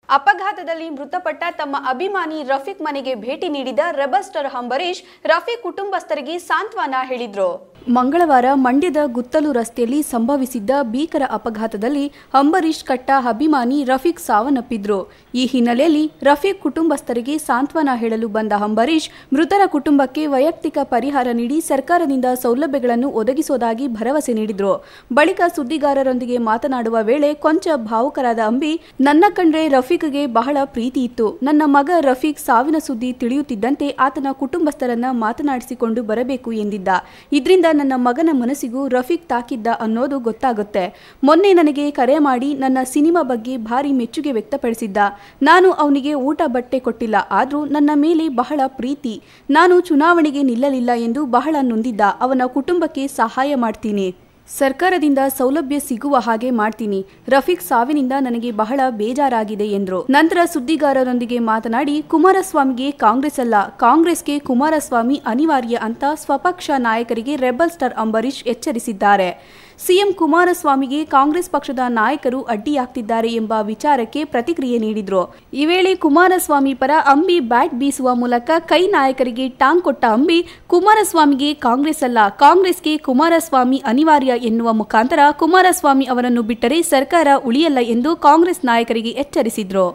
ಅಪಘಾತದಲ್ಲಿ ಮೃತಪಟ್ಟ ತಮ್ಮ ಅಭಿಮಾನಿ ರಫೀಕ್ ಮನೆಗೆ ಭೇಟಿ ನೀಡಿದ ರೆಬಲ್ ಸ್ಟಾರ್ ಅಂಬರೀಶ್ ರಫೀಕ್ ಕುಟುಂಬಸ್ಥರಿಗೆ ಸಾಂತ್ವನ ಹೇಳಿದ್ರು ಮಂಗಳವಾರ ಮಂಡ್ಯದ ಗುತ್ತಲು ರಸ್ತೆಯಲ್ಲಿ ಸಂಭವಿಸಿದ್ದ ಭೀಕರ ಅಪಘಾತದಲ್ಲಿ ಅಂಬರೀಶ್ ಕಟ್ಟ ಅಭಿಮಾನಿ ರಫೀಕ್ ಸಾವನ್ನಪ್ಪಿದ್ರು ಈ ಹಿನ್ನೆಲೆಯಲ್ಲಿ ರಫೀಕ್ ಕುಟುಂಬಸ್ಥರಿಗೆ ಸಾಂತ್ವನ ಹೇಳಲು ಬಂದ ಅಂಬರೀಶ್ ಮೃತರ ಕುಟುಂಬಕ್ಕೆ ವೈಯಕ್ತಿಕ ಪರಿಹಾರ ನೀಡಿ ಸರ್ಕಾರದಿಂದ ಸೌಲಭ್ಯಗಳನ್ನು ಒದಗಿಸುವುದಾಗಿ ಭರವಸೆ ನೀಡಿದ್ರು ಬಳಿಕ ಸುದ್ದಿಗಾರರೊಂದಿಗೆ ಮಾತನಾಡುವ ವೇಳೆ ಕೊಂಚ ಭಾವುಕರಾದ ಅಂಬಿ ನನ್ನ ಕಂಡ್ರೆ ರಫೀಕ್ಗೆ ಬಹಳ ಪ್ರೀತಿ ಇತ್ತು ನನ್ನ ಮಗ ರಫೀಕ್ ಸಾವಿನ ಸುದ್ದಿ ತಿಳಿಯುತ್ತಿದ್ದಂತೆ ಆತನ ಕುಟುಂಬಸ್ಥರನ್ನ ಮಾತನಾಡಿಸಿಕೊಂಡು ಬರಬೇಕು ಎಂದಿದ್ದ ಇದರಿಂದ ನನ್ನ ಮಗನ ಮನಸ್ಸಿಗೂ ರಫೀಕ್ ತಾಕಿದ್ದ ಅನ್ನೋದು ಗೊತ್ತಾಗುತ್ತೆ ಮೊನ್ನೆ ನನಗೆ ಕರೆ ಮಾಡಿ ನನ್ನ ಸಿನಿಮಾ ಬಗ್ಗೆ ಭಾರಿ ಮೆಚ್ಚುಗೆ ವ್ಯಕ್ತಪಡಿಸಿದ್ದ ನಾನು ಅವನಿಗೆ ಊಟ ಬಟ್ಟೆ ಕೊಟ್ಟಿಲ್ಲ ಆದ್ರೂ ನನ್ನ ಮೇಲೆ ಬಹಳ ಪ್ರೀತಿ ನಾನು ಚುನಾವಣೆಗೆ ನಿಲ್ಲಲಿಲ್ಲ ಎಂದು ಬಹಳ ನೊಂದಿದ್ದ ಅವನ ಕುಟುಂಬಕ್ಕೆ ಸಹಾಯ ಮಾಡ್ತೀನಿ ಸರ್ಕಾರದಿಂದ ಸೌಲಭ್ಯ ಸಿಗುವ ಹಾಗೆ ಮಾಡ್ತೀನಿ ರಫೀಕ್ ಸಾವಿನಿಂದ ನನಗೆ ಬಹಳ ಬೇಜಾರಾಗಿದೆ ಎಂದರು ನಂತರ ಸುದ್ದಿಗಾರರೊಂದಿಗೆ ಮಾತನಾಡಿ ಕುಮಾರಸ್ವಾಮಿಗೆ ಕಾಂಗ್ರೆಸ್ ಅಲ್ಲ ಕಾಂಗ್ರೆಸ್ಗೆ ಕುಮಾರಸ್ವಾಮಿ ಅನಿವಾರ್ಯ ಅಂತ ಸ್ವಪಕ್ಷ ನಾಯಕರಿಗೆ ರೆಬಲ್ ಸ್ಟಾರ್ ಅಂಬರೀಶ್ ಎಚ್ಚರಿಸಿದ್ದಾರೆ ಸಿಎಂ ಕುಮಾರಸ್ವಾಮಿಗೆ ಕಾಂಗ್ರೆಸ್ ಪಕ್ಷದ ನಾಯಕರು ಅಡ್ಡಿಯಾಗ್ತಿದ್ದಾರೆ ಎಂಬ ವಿಚಾರಕ್ಕೆ ಪ್ರತಿಕ್ರಿಯೆ ನೀಡಿದ್ರು ಈ ವೇಳೆ ಕುಮಾರಸ್ವಾಮಿ ಪರ ಅಂಬಿ ಬ್ಯಾಟ್ ಬೀಸುವ ಮೂಲಕ ಕೈ ನಾಯಕರಿಗೆ ಟಾಂಗ್ ಕೊಟ್ಟ ಅಂಬಿ ಕುಮಾರಸ್ವಾಮಿಗೆ ಕಾಂಗ್ರೆಸ್ ಅಲ್ಲ ಕಾಂಗ್ರೆಸ್ಗೆ ಕುಮಾರಸ್ವಾಮಿ ಅನಿವಾರ್ಯ ಎನ್ನುವ ಮುಖಾಂತರ ಕುಮಾರಸ್ವಾಮಿ ಅವರನ್ನು ಬಿಟ್ಟರೆ ಸರ್ಕಾರ ಉಳಿಯಲ್ಲ ಎಂದು ಕಾಂಗ್ರೆಸ್ ನಾಯಕರಿಗೆ ಎಚ್ಚರಿಸಿದ್ರು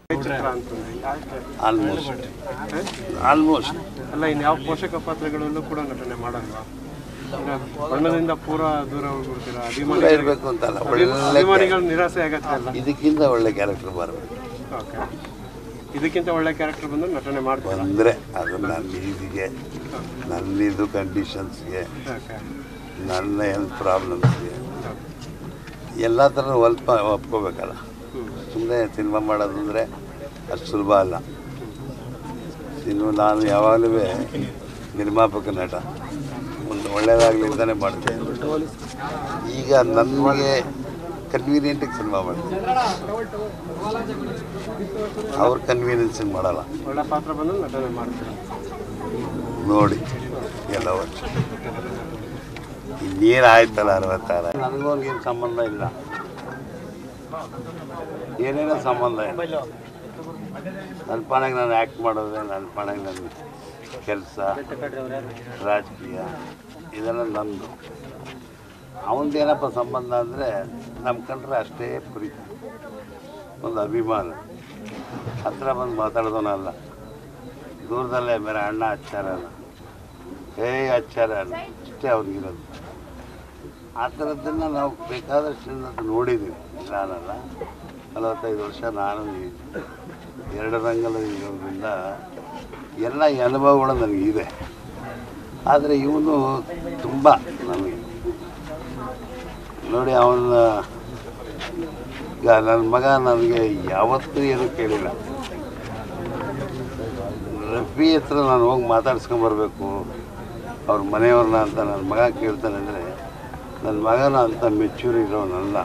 ಆಲ್ಮೋಸ್ಟ್ ಆಲ್ಮೋಸ್ಟ್ ಅಲ್ಲ ಇನ್ಯಾವ ಪೋಷಕ ಪಾತ್ರಗಳಲ್ಲೂ ಕೂಡ ನಟನೆ ಮಾಡಲ್ವಾ ಅಂದ್ರೆ ಬಣ್ಣದಿಂದ ಪೂರ ದೂರ ಹೋಗ್ಬಿಡ್ತೀರಾ ದೂರ ಅಭಿಮಾನಿ ಇರಬೇಕು ಅಂತಲ್ಲ ಒಳ್ಳೆ ಅಭಿಮಾನಿಗಳ ನಿರಾಸೆ ಆಗತ್ತೆ ಅಲ್ಲ ಇದಕ್ಕಿಂತ ಒಳ್ಳೆ ಕ್ಯಾರೆಕ್ಟರ್ ಬರಬೇಕು ಓಕೆ ಇದಕ್ಕಿಂತ ಒಳ್ಳೆ ಕ್ಯಾರೆಕ್ಟರ್ ಬಂದು ನಟನೆ ಮಾಡ್ತೀರಾ ಬಂದರೆ ಅದು ನನ್ನ ಈದಿಗೆ ನನ್ನಿದು ಕಂಡೀಷನ್ಸ್ಗೆ ಓಕೆ ನನ್ನ ಹೆಲ್ತ್ ಪ್ರಾಬ್ಲಮ್ಸ್ಗೆ ಎಲ್ಲ ಥರ ಒಲ್ಪ ಒಪ್ಕೋಬೇಕಲ್ಲ ಸುಮ್ಮನೆ ಸಿನಿಮಾ ಮಾಡೋದಂದರೆ ಅಷ್ಟು ಸುಲಭ ಅಲ್ಲ ಸಿನಿಮಾ ನಾನು ಯಾವಾಗಲೂ ನಿರ್ಮಾಪಕ ನಟ ಒಂದು ಒಳ್ಳೆಯದಾಗಲಿ ಅಂತಾನೆ ಮಾಡ್ತೀನಿ ಈಗ ನನಗೆ ಕನ್ವೀನಿಯೆಂಟಿಗೆ ಸಿನಿಮಾ ಮಾಡ್ತೀನಿ ಅವ್ರ ಕನ್ವೀನಿಯನ್ಸಿಗೆ ಮಾಡಲ್ಲ ಒಳ್ಳೆ ಪಾತ್ರ ಬಂದು ನಟನೆ ಮಾಡ್ತೀರಾ ನೋಡಿ ಎಲ್ಲ ವರ್ಷ ಇನ್ನೇನು ಆಯ್ತಲ್ಲ ಅರವತ್ತಾರ ನನಗೂ ಅವ್ನಿಗೇನು ಸಂಬಂಧ ಇಲ್ಲ ಏನೇನೋ ಸಂಬಂಧ ಇಲ್ಲ ನನ್ನ ಪಾಣೆಗೆ ನಾನು ಆ್ಯಕ್ಟ್ ಮಾಡೋದೇ ನನ್ನ ಪಾಣೆಗೆ ನನ್ನ ಕೆಲಸ ರಾಜಕೀಯ ಇದೆಲ್ಲ ನಂದು ಅವನದೇನಪ್ಪ ಸಂಬಂಧ ಅಂದರೆ ನಮ್ಮ ಕಂಡ್ರೆ ಅಷ್ಟೇ ಪ್ರೀತಿ ಒಂದು ಅಭಿಮಾನ ಹತ್ರ ಬಂದು ಮಾತಾಡೋದನಲ್ಲ ದೂರದಲ್ಲೇ ಬೇರೆ ಅಣ್ಣ ಹಚ್ಚಾರ ಏ ಹಚ್ಚಾರ ಅಷ್ಟೇ ಅವ್ರಿಗಿರೋದು ಆ ಥರದ್ದನ್ನು ನಾವು ಬೇಕಾದಷ್ಟು ಜನದ್ದು ನೋಡಿದ್ದೀವಿ ಇಲ್ಲ ಅನ್ನಲ್ಲ ನಲವತ್ತೈದು ವರ್ಷ ನಾನು ಈ ಎರಡು ರಂಗದಲ್ಲಿ ಇರೋದ್ರಿಂದ ಎಲ್ಲ ಈ ಅನುಭವಗಳು ನನಗಿದೆ ಆದರೆ ಇವನು ತುಂಬ ನಮಗೆ ನೋಡಿ ಅವನ ಈಗ ನನ್ನ ಮಗ ನನಗೆ ಯಾವತ್ತೂ ಏನೂ ಕೇಳಿಲ್ಲ ರಫಿ ಹತ್ರ ನಾನು ಹೋಗಿ ಮಾತಾಡ್ಸ್ಕೊಂಬರ್ಬೇಕು ಅವ್ರ ಮನೆಯವ್ರನ್ನ ಅಂತ ನನ್ನ ಮಗ ಕೇಳ್ತಾನೆ ಅಂದರೆ ನನ್ನ ಮಗನ ಅಂತ ಮೆಚ್ಯೂರ್ ಇರೋನಲ್ಲ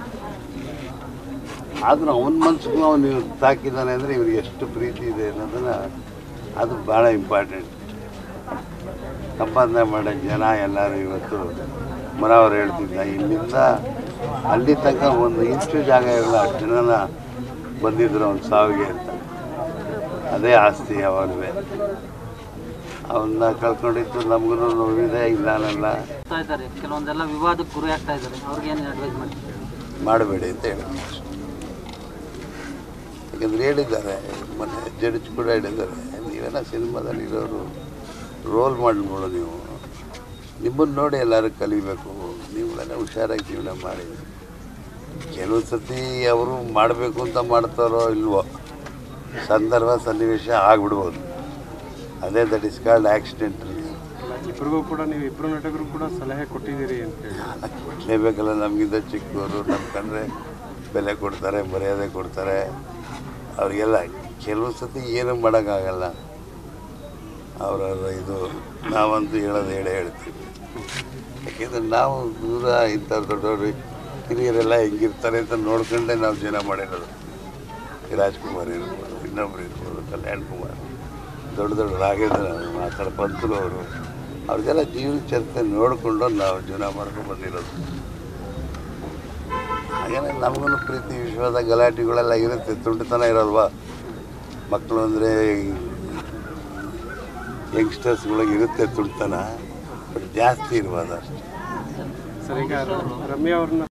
ಆದರೂ ಅವನ ಮನ್ಸಿಗೂ ಅವನು ತಾಕಿದ್ದಾನೆ ಅಂದರೆ ಇವ್ರಿಗೆ ಎಷ್ಟು ಪ್ರೀತಿ ಇದೆ ಅನ್ನೋದನ್ನು ಅದು ಭಾಳ ಇಂಪಾರ್ಟೆಂಟ್ ಸಂಪಾದನೆ ಮಾಡೋ ಜನ ಎಲ್ಲರೂ ಇವತ್ತು ಮನವರು ಹೇಳ್ತಿದ್ದ ಇಲ್ಲಿಂದ ಅಲ್ಲಿ ತನಕ ಒಂದು ಇಂಚು ಜಾಗ ಇರಲ್ಲ ಅಷ್ಟು ಜನನ ಬಂದಿದ್ರು ಅವ್ನ ಸಾವಿಗೆ ಅಂತ ಅದೇ ಆಸ್ತಿ ಯಾವಾಗಲೂ ಅವನ್ನ ಕಳ್ಕೊಂಡಿದ್ದು ನಮಗೂ ನೋವಿದೆ ಇಲ್ಲ ಅನ್ನಲ್ಲ ಆಗ್ತಾ ಇದ್ದಾರೆ ಕೆಲವೊಂದೆಲ್ಲ ವಿವಾದಕ್ಕೆ ಗುರಿ ಆಗ್ತಾ ಇದ್ದಾರೆ ಅವ್ರಿಗೆ ಏನು ಅಡ್ವೈಸ್ ಮಾಡ್ತೀವಿ ಮಾಡಬೇಡಿ ಅಂತ ಹೇಳಿದ್ರು ಯಾಕಂದ್ರೆ ಹೇಳಿದ್ದಾರೆ ಮೊನ್ನೆ ಜಡ್ಜ್ ಕೂಡ ಹೇಳಿದ್ದಾರೆ ನೀವೆಲ್ಲ ಸಿನಿಮಾದಲ್ಲಿ ಇರೋರು ರೋಲ್ ಮಾಡ್ಬೋದು ನೀವು ನಿಮ್ಮನ್ನು ನೋಡಿ ಎಲ್ಲರೂ ಕಲಿಬೇಕು ನೀವುಗಳೆಲ್ಲ ಹುಷಾರಾಗಿ ಜೀವನ ಮಾಡಿ ಕೆಲವು ಸತಿ ಅವರು ಮಾಡಬೇಕು ಅಂತ ಮಾಡ್ತಾರೋ ಇಲ್ವೋ ಸಂದರ್ಭ ಸನ್ನಿವೇಶ ಆಗ್ಬಿಡ್ಬೋದು ಅದೇ ದಟ್ ಇಸ್ ಕಾಲ್ಡ್ ಆಕ್ಸಿಡೆಂಟ್ ಇಬ್ರಿಗೂ ಕೂಡ ನೀವು ಇಬ್ರು ನಟಕರು ಕೂಡ ಸಲಹೆ ಕೊಟ್ಟಿದ್ದೀರಿ ಅಂತ ಹೇಳಿ ಕೊಡಲೇಬೇಕಲ್ಲ ನಮಗಿಂತ ಚಿಕ್ಕವರು ನಮ್ಮ ಕಂಡ್ರೆ ಬೆಲೆ ಕೊಡ್ತಾರೆ ಮರ್ಯಾದೆ ಕೊಡ್ತಾರೆ ಅವರಿಗೆಲ್ಲ ಕೆಲವು ಸತಿ ಏನು ಮಾಡೋಕ್ಕಾಗಲ್ಲ ಅವರವರ ಇದು ನಾವಂತೂ ಹೇಳೋದು ಹೇಳೇ ಹೇಳ್ತೀವಿ ಯಾಕೆಂದರೆ ನಾವು ದೂರ ಇಂಥ ದೊಡ್ಡವರು ಹಿರಿಯರೆಲ್ಲ ಹೆಂಗಿರ್ತಾರೆ ಅಂತ ನೋಡ್ಕೊಂಡೇ ನಾವು ಜೀವನ ಮಾಡಿರೋದು ಈ ರಾಜ್ಕುಮಾರ್ ಇರ್ಬೋದು ಇನ್ನೊಬ್ರು ಇರ್ಬೋದು ಕಲ್ಯಾಣ್ ಕುಮಾರ್ ದೊಡ್ಡ ದೊಡ್ಡ ರಾಘೇಂದ್ರ ಆ ಥರ ಪಂತರು ಅವರು ಅವ್ರಿಗೆಲ್ಲ ಜೀವನ ಚರಿತ್ರೆ ನೋಡಿಕೊಂಡು ನಾವು ಜೀವನ ಮಾಡ್ಕೊಂಡು ಬಂದಿರೋದು ಏನೋ ನಮಗೂ ಪ್ರೀತಿ ವಿಶ್ವಾಸ ಗಲಾಟೆಗಳೆಲ್ಲ ಇರುತ್ತೆ ತುಂಟತನ ಇರಲ್ವಾ ಮಕ್ಕಳು ಅಂದರೆ ಯಂಗ್ಸ್ಟರ್ಸ್ಗಳಿಗೆ ಇರುತ್ತೆ ತುಂಟತನ ಬಟ್ ಜಾಸ್ತಿ ಇರ್ಬೋದು ಅಷ್ಟೇ ಸರ್ ಈಗ ರಮ್ಯಾ ಅವ್ರನ್ನ